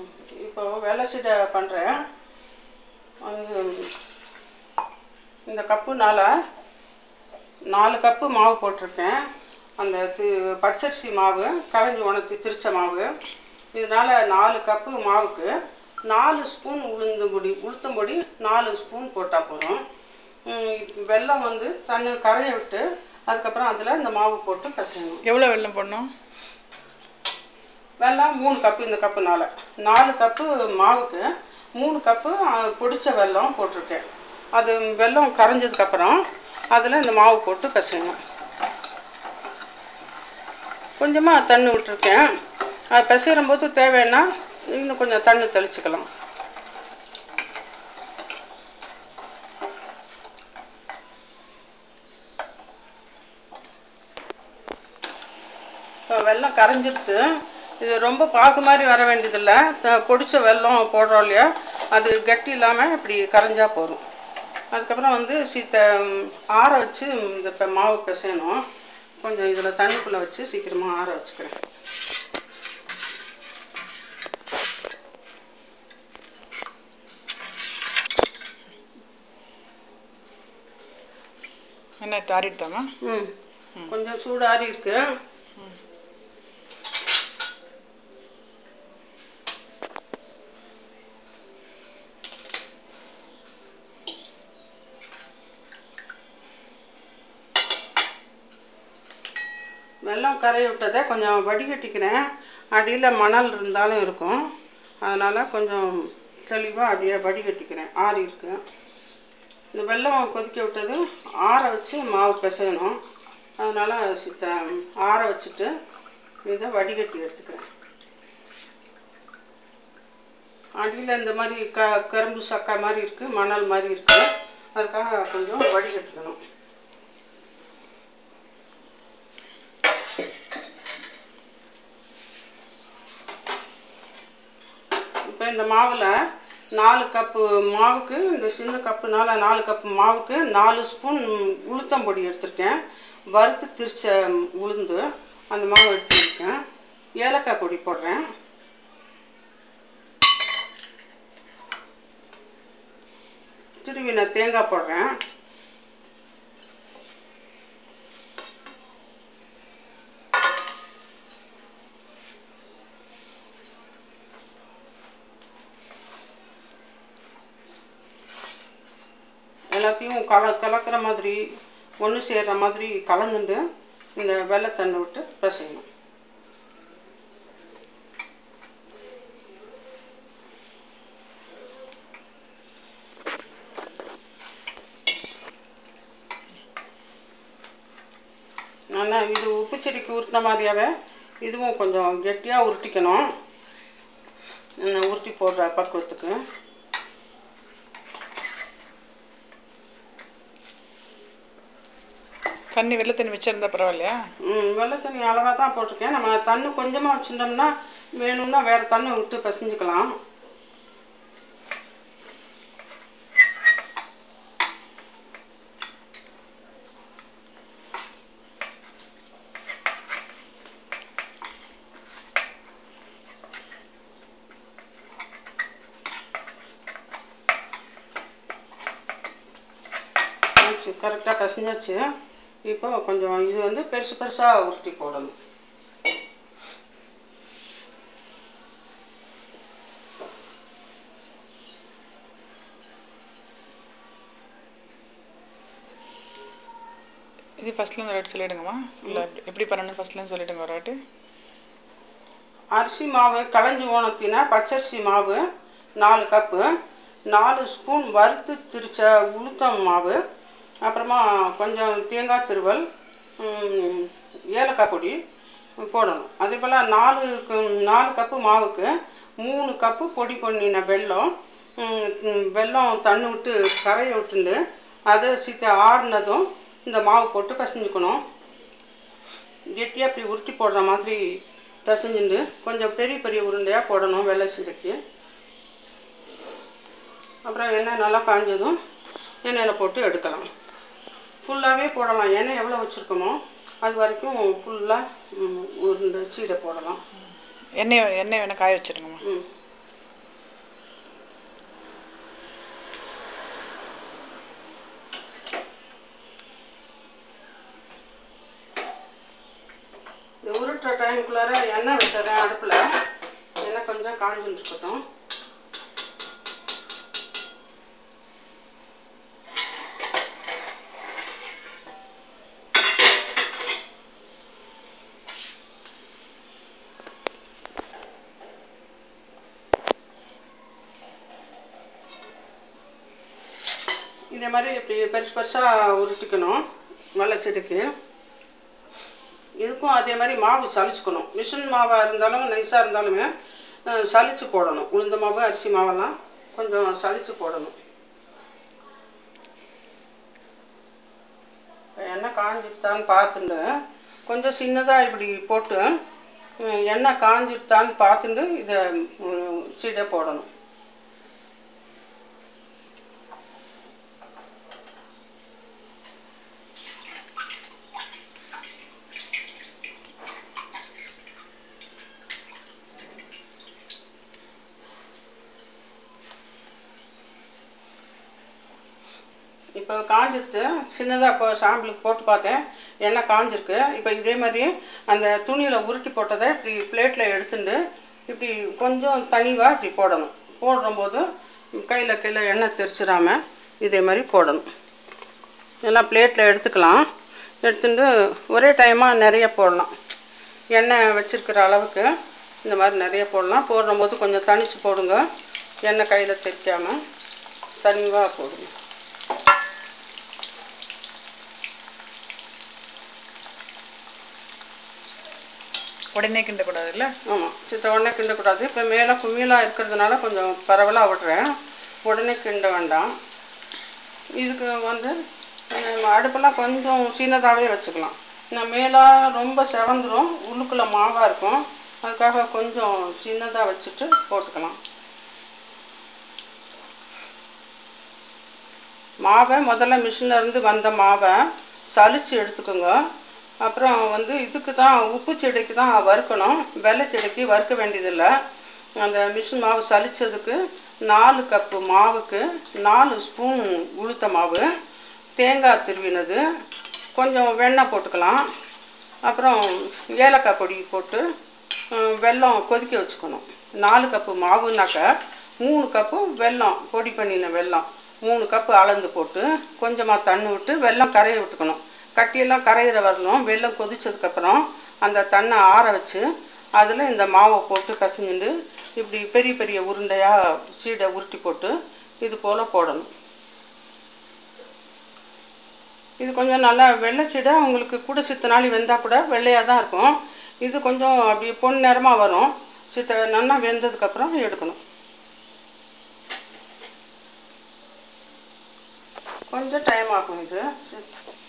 இப்போ வெள்ளை சீடை பண்ணுறேன் வந்து இந்த கப்புனால நாலு கப்பு மாவு போட்டிருக்கேன் அந்த தி பச்சரிசி மாவு களைஞ்சி உணர்த்தி திரிச்ச மாவு இதனால நாலு கப்பு மாவுக்கு நாலு ஸ்பூன் உளுந்தம்பொடி உளுத்தம்பொடி நாலு ஸ்பூன் போட்டால் போதும் ம், வெல்லம் வந்து தண்ணி கரைய விட்டு அதுக்கப்புறம் அதில் இந்த மாவு போட்டு பிசையணும் எவ்வளோ வெல்லம் போடணும் வெல்லம் மூணு கப்பு இந்த கப்புனால நாலு கப்பு மாவுக்கு மூணு கப்பு அஹ், பொடிச்ச வெல்லம் போட்டிருக்கேன் அது வெல்லம் கரைஞ்சதுக்கப்புறம் அதில் இந்த மாவு போட்டு பிசையணும் கொஞ்சமாக தண்ணி விட்டுருக்கேன் அது பிசைகிற போது தேவைன்னா இன்னும் கொஞ்சம் தண்ணி தெளிச்சுக்கலாம் இப்போ வெல்லம் கரைஞ்சிருச்சு இது ரொம்ப பாகு மாதிரி வர வேண்டியதில்ல த- பொடிச்ச வெல்லம் போடுறோம் இல்லையா அது கட்டி இல்லாமல் இப்படி கரைஞ்சா போதும் அதுக்கப்புறம் வந்து சீத்த ம், ஆற வச்சு இந்த பெ- மாவு பிசையணும் கொஞ்சம் இதில் தண்ணிக்குள்ளே வச்சு சீக்கிரமாக ஆற வச்சுக்கிறேன் என்ன தாரிட்டாமா ம் கொஞ்சம் சூடு ஆறி இருக்கு வெல்லம் கரைய விட்டதை கொஞ்சம் வடிகட்டிக்கிறேன் அடியில் மணல் இருந்தாலும் இருக்கும் அதனால் கொஞ்சம் தெளிவாக அப்படியே வடிகட்டிக்கிறேன் ஆறி இருக்கு இந்த வெல்லம் கொதிக்க விட்டது ஆற வச்சு மாவு பிசையணும் அதனால் சித்த ஆற வச்சுட்டு இதை வடிகட்டி எடுத்துக்கிறேன் அடியில் இந்த மாதிரி க கரும்பு சக்கை மாதிரி இருக்குது மணல் மாதிரி இருக்குது அதுக்காக கொஞ்சம் வடிகட்டிக்கணும் இப்போ இந்த மாவில் நாலு கப்பு மாவுக்கு இந்த சின்ன கப்புனால நாலு கப்பு மாவுக்கு நாலு ஸ்பூன் உளுத்தம்பொடி எடுத்திருக்கேன் வறுத்து திரிச்ச உளுந்து அந்த மாவு எடுத்துருக்கேன் ஏலக்காய் பொடி போடுறேன் திருவின தேங்காய் போடுறேன் எல்லாத்தையும் கல கலக்கிற மாதிரி ஒன்று சேர்ற மாதிரி கலந்துட்டு இந்த வெள்ளத்தண்ணை விட்டு பிசையணும் நல்லா இது உப்பு செடிக்கு உருட்டின மாதிரியாவே இதுவும் கொஞ்சம் கெட்டியாக உருட்டிக்கணும் இந்த உருட்டி போடுற பக்குவத்துக்கு தண்ணி வெள்ளை தண்ணி வச்சிருந்தா பரவாயில்லையா ம் வெள்ளை தண்ணி அளவாக தான் போட்டிருக்கேன் நம்ம தண்ணி கொஞ்சமாக வச்சுட்டோம்னா வேணும்னா வேறு தண்ணி விட்டு பிசைஞ்சுக்கலாம் ஆச்சு கரெக்டாக பிசைஞ்சாச்சு இப்போ கொஞ்சம் இது வந்து பெருசு பெருசாக உருட்டி போடணும் இது ஃபர்ஸ்ட்லேருந்து ஒரு வாட்டி சொல்லிடுங்கம்மா இல்லை எப்படி பண்ணணும்னு ஃபர்ஸ்ட்லேருந்து சொல்லிடுங்க ஒரு வாட்டி அரிசி மாவு களைஞ்சி ஓணத்தின பச்சரிசி மாவு நாலு கப்பு நாலு ஸ்பூன் வறுத்து திரிச்ச உளுத்தம் மாவு அப்புறமா கொஞ்சம் தேங்காய் திருவல் ம், ஏலக்காய் பொடி போடணும் அதே போல் நாலு கு- நாலு கப்பு மாவுக்கு மூணு கப்பு பொடி பண்ணின வெல்லம் ம், ம், வெல்லம் தண்ணி விட்டு கரைய விட்டுண்டு அதை சித்த ஆறுனதும் இந்த மாவு போட்டு பிசைஞ்சுக்கணும் கெட்டியாக இப்படி உருட்டி போடுற மாதிரி பிசைஞ்சுண்டு கொஞ்சம் பெரிய பெரிய உருண்டையாக போடணும் வெள்ளை சீரைக்கு அப்புறம் எண்ணெய் நல்லா காஞ்சதும் எண்ணெயில் போட்டு எடுக்கலாம் ஃபுல்லாகவே போடலாம் எண்ணெய் எவ்வளோ வச்சுருக்கோமோ அது வரைக்கும் ஃபுல்லாக உருண்டை சீடை போடலாம் எண்ணெய் எண்ணெய் வேணால் காய வச்சிருங்கம்மா ம் எண்ணெய் வச்சிடுறேன் அடுப்பில் எண்ணெய் கொஞ்சம் காஞ்சுன்னு இருக்கட்டும் இதே மாதிரி இப்படி பெருசு பெருசாக உருட்டிக்கணும் வெள்ளைச்செடிக்கு இதுக்கும் அதே மாதிரி மாவு சலிச்சுக்கணும் மிஷின் மாவாக இருந்தாலும் நைஸாக இருந்தாலுமே அஹ், சலிச்சு போடணும் உளுந்த மாவு அரிசி மாவெல்லாம் கொஞ்சம் சலிச்சு போடணும் இப்ப எண்ணெய் காஞ்சிருத்தான்னு பார்த்துட்டு கொஞ்சம் சின்னதாக இப்படி போட்டு உம், எண்ணெய் காஞ்சிருத்தான்னு பார்த்துட்டு இதை உம், சீடை போடணும் இப்போ காஞ்சிருத்து சின்னதாக இப்போ சாம்பிளுக்கு போட்டு பார்த்தேன் எண்ணெய் காஞ்சிருக்கு இப்போ இதே மாதிரி அந்த துணியில் உருட்டி போட்டதை இப்படி பிளேட்டில் எடுத்துட்டு இப்படி கொஞ்சம் தனிவாக இப்படி போடணும் போடும்போது கையில் கீழே எண்ணெய் தெரிச்சிடாம இதே மாதிரி போடணும் எல்லாம் பிளேட்டில் எடுத்துக்கலாம் எடுத்துட்டு ஒரே டைமாக நிறைய போடலாம் எண்ணெய் வச்சிருக்கிற அளவுக்கு இந்த மாதிரி நிறைய போடலாம் போடும்போது கொஞ்சம் தனிச்சு போடுங்க எண்ணெய் கையில் தெரிக்காமல் தனிவாக போடுங்க உடனே கிண்டக்கூடாது இல்ல ஆமாம் சித்த உடனே கிண்டக்கூடாது இப்போ மேலே குமிழாக இருக்கிறதுனால கொஞ்சம் பரவலாக விடுறேன் உடனே கிண்ட வேண்டாம் இதுக்கு வந்து நம்ம அடுப்பெல்லாம் கொஞ்சம் சின்னதாகவே வச்சுக்கலாம் நான் மேலே ரொம்ப செவந்துரும் உள்ளுக்குள்ளே மாவாக இருக்கும் அதுக்காக கொஞ்சம் சின்னதாக வச்சுட்டு போட்டுக்கலாம் மாவை முதல்ல மிஷினில் இருந்து வந்த மாவை சலிச்சு எடுத்துக்கோங்க அப்புறம் வந்து இதுக்கு தான் உப்பு செடிக்கு தான் வறுக்கணும் வெள்ளை செடிக்கு வறுக்க வேண்டியதில்லை அந்த மிஷின் மாவு சலிச்சதுக்கு நாலு கப்பு மாவுக்கு நாலு ஸ்பூன் உளுத்த மாவு தேங்காய் திருவினது கொஞ்சம் வெண்ணெய் போட்டுக்கலாம் அப்புறம் ஏலக்காய் பொடி போட்டு அஹ், வெல்லம் கொதிக்க வச்சுக்கணும் நாலு கப்பு மாவுனாக்க மூணு கப்பு வெல்லம் பொடி பண்ணின வெல்லம் மூணு கப்பு அளந்து போட்டு கொஞ்சமாக தண்ணி விட்டு வெல்லம் கரைய விட்டுக்கணும் கட்டியெல்லாம் கரையிற வரலும் வெல்லம் கொதிச்சதுக்கப்புறம் அந்த தண்ணை ஆற வச்சு அதில் இந்த மாவை போட்டு கசிஞ்சுண்டு இப்படி பெரிய பெரிய உருண்டையாக சீடை உருட்டி போட்டு இது போல் போடணும் இது கொஞ்சம் நல்லா வெள்ளைச்சீடை உங்களுக்கு கூட சித்த நாளி வெந்தால் கூட வெள்ளையாக தான் இருக்கும் இது கொஞ்சம் அப்படி பொன் நிறமாக வரும் சித்த நல்லா வெந்ததுக்கப்புறம் எடுக்கணும் கொஞ்சம் டைம் ஆகும் இது